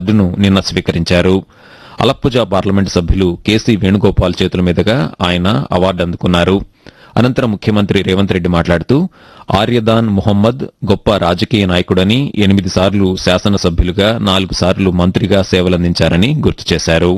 అవార్డును నిన్న స్వీకరించారు అలప్పుజా పార్లమెంటు సభ్యులు కేసీ వేణుగోపాల్ చేతుల మీదుగా ఆయన అవార్డు అందుకున్నారు అనంతరం ముఖ్యమంత్రి రేవంత్ రెడ్డి మాట్లాడుతూ ఆర్యదాన్ మొహమ్మద్ గొప్ప రాజకీయ నాయకుడని ఎనిమిది సార్లు శాసనసభ్యులుగా నాలుగు సార్లు మంత్రిగా సేవలందించారని గుర్తు చేశారు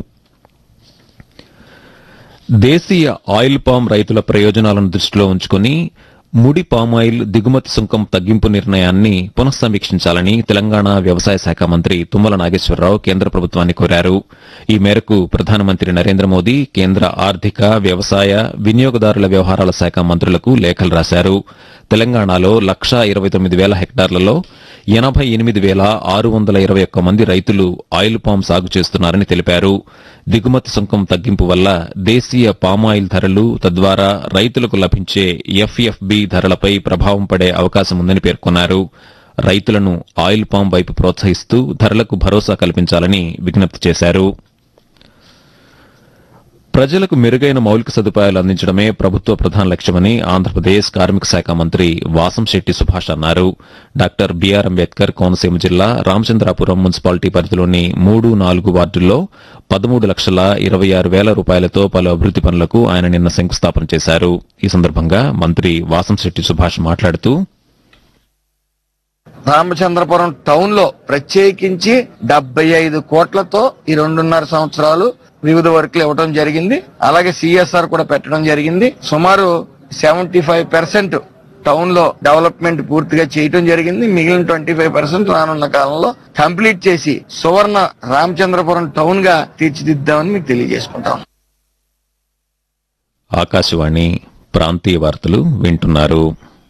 దేశీయ ఆయిల్ పామ్ రైతుల ప్రయోజనాలను దృష్టిలో ఉంచుకుని ముడి పామాయిల్ దిగుమతి సుంకం తగ్గింపు నిర్ణయాన్ని పునఃసమీక్షించాలని తెలంగాణ వ్యవసాయ శాఖ మంత్రి తుమ్మల నాగేశ్వరరావు కేంద్ర ప్రభుత్వాన్ని కోరారు ఈ మేరకు ప్రధానమంత్రి నరేంద్ర మోదీ కేంద్ర ఆర్థిక వ్యవసాయ వినియోగదారుల వ్యవహారాల శాఖ మంత్రులకు లేఖలు రాశారు తెలంగాణలో లక్షా ఇరవై తొమ్మిది వేల హెక్టార్లలో ఎనభై ఎనిమిది వేల ఆరు వందల ఇరవై ఒక్క మంది రైతులు ఆయిల్ పామ్ సాగు చేస్తున్నారని తెలిపారు దిగుమతి సుంకం తగ్గింపు వల్ల దేశీయ పామాయిల్ ధరలు తద్వారా రైతులకు లభించే ఎఫ్ఎఫ్బి ధరలపై ప్రభావం పడే అవకాశం ఉందని పేర్కొన్నారు రైతులను ఆయిల్ పామ్ వైపు ప్రోత్సహిస్తూ ధరలకు భరోసా కల్పించాలని విజ్ఞప్తి చేశారు ప్రజలకు మెరుగైన మౌలిక సదుపాయాలు అందించడమే ప్రభుత్వ ప్రధాన లక్ష్యమని ఆంధ్రప్రదేశ్ కార్మిక శాఖ మంత్రి వాసంశెట్టి సుభాష్ అన్నారు డాక్టర్ బీఆర్ అంబేద్కర్ కోనసీమ జిల్లా రామచంద్రాపురం మున్సిపాలిటీ పరిధిలోని మూడు నాలుగు వార్డుల్లో పదమూడు లక్షల ఇరవై ఆరు వేల రూపాయలతో పలు అభివృద్ది పనులకు ఆయన నిన్న శంకుస్థాపన చేశారు ఈ సందర్భంగా మంత్రి వాసంశెట్టి సుభాష్ మాట్లాడుతూ రామచంద్రపురం టౌన్ లో ప్రత్యేకించి డెబ్బై ఐదు కోట్లతో ఈ రెండున్నర సంవత్సరాలు వివిధ వర్క్లు ఇవ్వడం జరిగింది అలాగే సిఎస్ఆర్ కూడా పెట్టడం జరిగింది సుమారు సెవెంటీ ఫైవ్ పర్సెంట్ టౌన్ లో డెవలప్మెంట్ పూర్తిగా చేయటం జరిగింది మిగిలిన ట్వంటీ ఫైవ్ పర్సెంట్ రానున్న కాలంలో కంప్లీట్ చేసి సువర్ణ రామచంద్రపురం టౌన్ గా తీర్చిదిద్దామని మీకు తెలియజేసుకుంటాం ఆకాశవాణి ప్రాంతీయ వార్తలు వింటున్నారు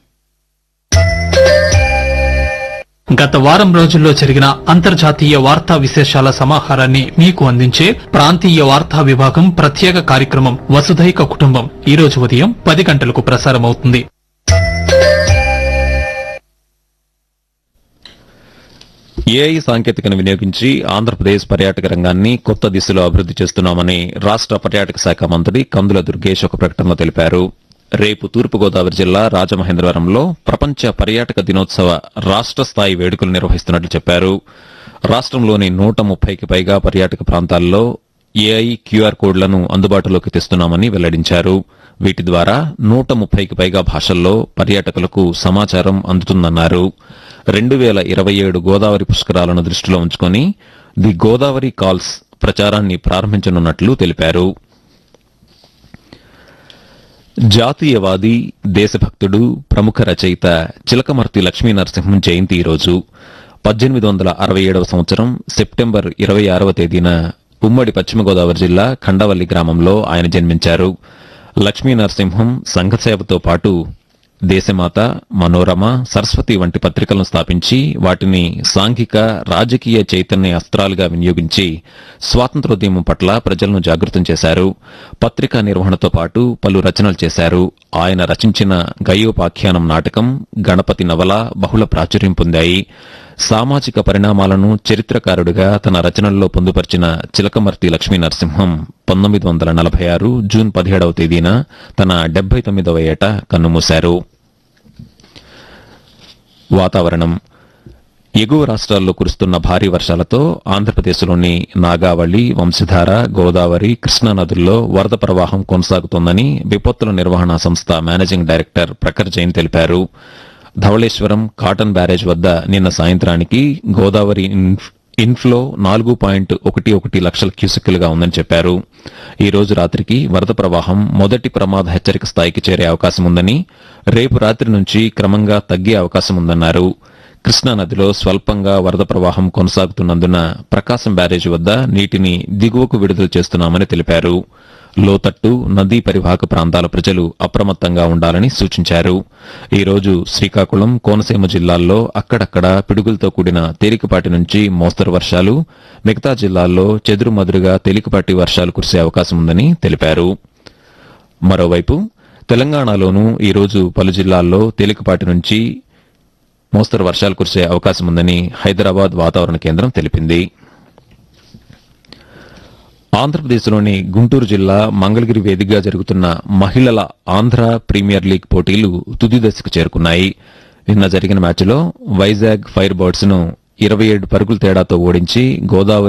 గత వారం రోజుల్లో జరిగిన అంతర్జాతీయ వార్తా విశేషాల సమాహారాన్ని మీకు అందించే ప్రాంతీయ వార్తా విభాగం ప్రత్యేక కార్యక్రమం వసుధైక కుటుంబం ఈ రోజు ఉదయం పది గంటలకు ప్రసారమవుతుంది ఏఐ సాంకేతికను వినియోగించి ఆంధ్రప్రదేశ్ పర్యాటక రంగాన్ని కొత్త దిశలో అభివృద్ది చేస్తున్నామని రాష్ట పర్యాటక శాఖ మంత్రి కందుల దుర్గేష్ ఒక ప్రకటనలో తెలిపారు రేపు తూర్పుగోదావరి జిల్లా రాజమహేంద్రవరంలో ప్రపంచ పర్యాటక దినోత్సవ రాష్ట స్థాయి వేడుకలు నిర్వహిస్తున్నట్లు చెప్పారు రాష్ట్రంలోని నూట ముప్పైకి పైగా పర్యాటక ప్రాంతాల్లో ఏఐ క్యూఆర్ కోడ్లను అందుబాటులోకి తెస్తున్నామని వెల్లడించారు వీటి ద్వారా నూట ముప్పైకి పైగా భాషల్లో పర్యాటకులకు సమాచారం అందుతుందన్నారు రెండు వేల ఇరవై ఏడు గోదావరి పుష్కరాలను దృష్టిలో ఉంచుకొని ది గోదావరి కాల్స్ ప్రచారాన్ని ప్రారంభించనున్నట్లు తెలిపారు జాతీయవాది దేశభక్తుడు ప్రముఖ రచయిత చిలకమర్తి లక్ష్మీ నరసింహం జయంతి ఈరోజు పద్దెనిమిది వందల అరవై ఏడవ సంవత్సరం సెప్టెంబర్ ఇరవై ఆరవ తేదీన ఉమ్మడి పశ్చిమ గోదావరి జిల్లా ఖండవల్లి గ్రామంలో ఆయన జన్మించారు లక్ష్మీ నరసింహం సంఘసేవతో పాటు దేశమాత మనోరమ సరస్వతి వంటి పత్రికలను స్థాపించి వాటిని సాంఘిక రాజకీయ చైతన్య అస్త్రాలుగా వినియోగించి స్వాతంత్రోద్యమం పట్ల ప్రజలను జాగృతం చేశారు పత్రికా నిర్వహణతో పాటు పలు రచనలు చేశారు ఆయన రచించిన గయోపాఖ్యానం నాటకం గణపతి నవల బహుళ ప్రాచుర్యం పొందాయి సామాజిక పరిణామాలను చరిత్రకారుడిగా తన రచనల్లో పొందుపరిచిన చిలకమర్తి లక్ష్మీ నరసింహం పంతొమ్మిది వందల నలభై ఆరు జూన్ పదిహేడవ తేదీన తన డెబ్బై తొమ్మిదవ ఏట కన్నుమూశారు వాతావరణం ఎగువ రాష్ట్రాల్లో కురుస్తున్న భారీ వర్షాలతో ఆంధ్రప్రదేశ్లోని నాగావళి వంశధార గోదావరి కృష్ణా నదుల్లో వరద ప్రవాహం కొనసాగుతోందని విపత్తుల నిర్వహణ సంస్థ మేనేజింగ్ డైరెక్టర్ ప్రఖర్ జైన్ తెలిపారు ధవళేశ్వరం కాటన్ బ్యారేజ్ వద్ద నిన్న సాయంత్రానికి గోదావరి ఇన్ఫ్- ఇన్ఫ్లో నాలుగు పాయింట్ ఒకటి ఒకటి లక్షల క్యూసెక్కులుగా ఉందని చెప్పారు ఈ రోజు రాత్రికి వరద ప్రవాహం మొదటి ప్రమాద హెచ్చరిక స్థాయికి చేరే అవకాశం ఉందని రేపు రాత్రి నుంచి క్రమంగా తగ్గే అవకాశం ఉందన్నారు కృష్ణా నదిలో స్వల్పంగా వరద ప్రవాహం కొనసాగుతున్నందున ప్రకాశం బ్యారేజ్ వద్ద నీటిని దిగువకు విడుదల చేస్తున్నామని తెలిపారు లోతట్టు నదీ పరివాహక ప్రాంతాల ప్రజలు అప్రమత్తంగా ఉండాలని సూచించారు ఈ రోజు శ్రీకాకుళం కోనసీమ జిల్లాల్లో అక్కడక్కడ పిడుగులతో కూడిన తేలికపాటి నుంచి మోస్తరు వర్షాలు మిగతా జిల్లాల్లో చెదురుమదురుగా తేలికపాటి వర్షాలు కురిసే అవకాశం ఉందని తెలిపారు మరోవైపు తెలంగాణలోనూ ఈ రోజు పలు జిల్లాల్లో తేలికపాటి నుంచి మోస్తరు వర్షాలు కురిసే అవకాశం ఉందని హైదరాబాద్ వాతావరణ కేంద్రం తెలిపింది ఆంధ్రప్రదేశ్లోని గుంటూరు జిల్లా మంగళగిరి వేదికగా జరుగుతున్న మహిళల ఆంధ్ర ప్రీమియర్ లీగ్ పోటీలు తుది దశకు చేరుకున్నాయి నిన్న జరిగిన మ్యాచ్లో వైజాగ్ ఫైర్ బర్డ్స్ ను ఇరవై ఏడు పరుగుల తేడాతో ఓడించి గోదావరి